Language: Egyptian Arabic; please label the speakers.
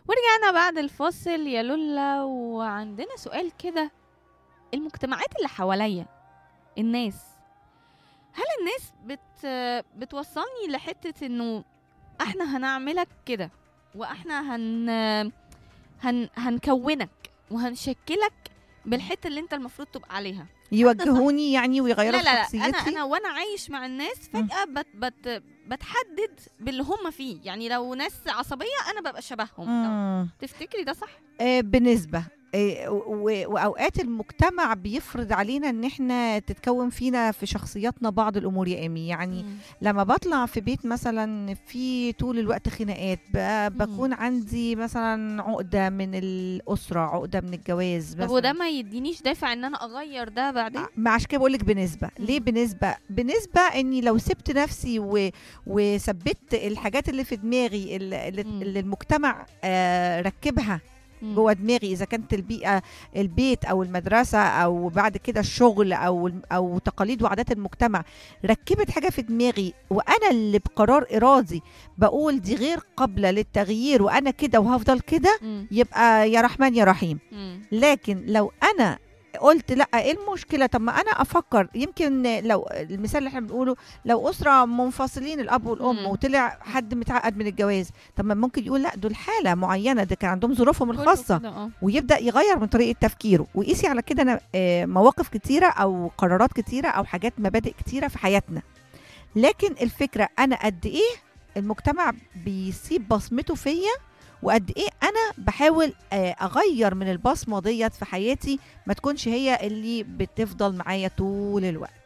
Speaker 1: ورجعنا بعد الفاصل يا لولا وعندنا سؤال كده المجتمعات اللي حواليا الناس هل الناس بت بتوصلني لحتة انه احنا هنعملك كده واحنا هن هن هنكونك وهنشكلك بالحته اللي انت المفروض تبقى عليها
Speaker 2: يوجهوني يعني
Speaker 1: لا
Speaker 2: ويغيروا
Speaker 1: لا لا
Speaker 2: شخصيتي
Speaker 1: انا انا وانا عايش مع الناس فجاه بت بت بتحدد باللي هم فيه يعني لو ناس عصبيه انا ببقى شبههم
Speaker 2: مم.
Speaker 1: تفتكري ده صح
Speaker 2: آه، بنسبة آه، و- وأوقات المجتمع بيفرض علينا إن إحنا تتكون فينا في شخصياتنا بعض الأمور يا إيمي يعني
Speaker 1: مم.
Speaker 2: لما بطلع في بيت مثلا في طول الوقت خناقات ب- بكون عندي مثلا عقدة من الأسرة عقدة من الجواز
Speaker 1: طب
Speaker 2: مثلاً.
Speaker 1: وده ما يدينيش دافع ان انا اغير ده بعدين
Speaker 2: ما عشان كده بقول لك بنسبه
Speaker 1: مم.
Speaker 2: ليه بنسبه بنسبه اني لو سبت نفسي و... وثبت الحاجات اللي في دماغي اللي, اللي
Speaker 1: مم.
Speaker 2: اللي المجتمع آه ركبها
Speaker 1: مم.
Speaker 2: جوه دماغي اذا كانت البيئه البيت او المدرسه او بعد كده الشغل او او تقاليد وعادات المجتمع ركبت حاجه في دماغي وانا اللي بقرار ارادي بقول دي غير قابله للتغيير وانا كده وهفضل كده
Speaker 1: مم.
Speaker 2: يبقى يا رحمن يا رحيم
Speaker 1: مم.
Speaker 2: لكن لو انا قلت لا ايه المشكله طب ما انا افكر يمكن لو المثال اللي احنا بنقوله لو اسره منفصلين الاب والام
Speaker 1: مم.
Speaker 2: وطلع حد متعقد من الجواز طب ما ممكن يقول لا دول حاله معينه ده كان عندهم ظروفهم
Speaker 1: كله
Speaker 2: الخاصه
Speaker 1: كده، اه.
Speaker 2: ويبدا يغير من طريقه تفكيره وقيسي على كده انا آه، مواقف كتيره او قرارات كتيره او حاجات مبادئ كتيره في حياتنا لكن الفكره انا قد ايه المجتمع بيسيب بصمته فيا وقد ايه انا بحاول آه، اغير من البصمه ديت في حياتي ما تكونش هي اللي بتفضل معايا طول الوقت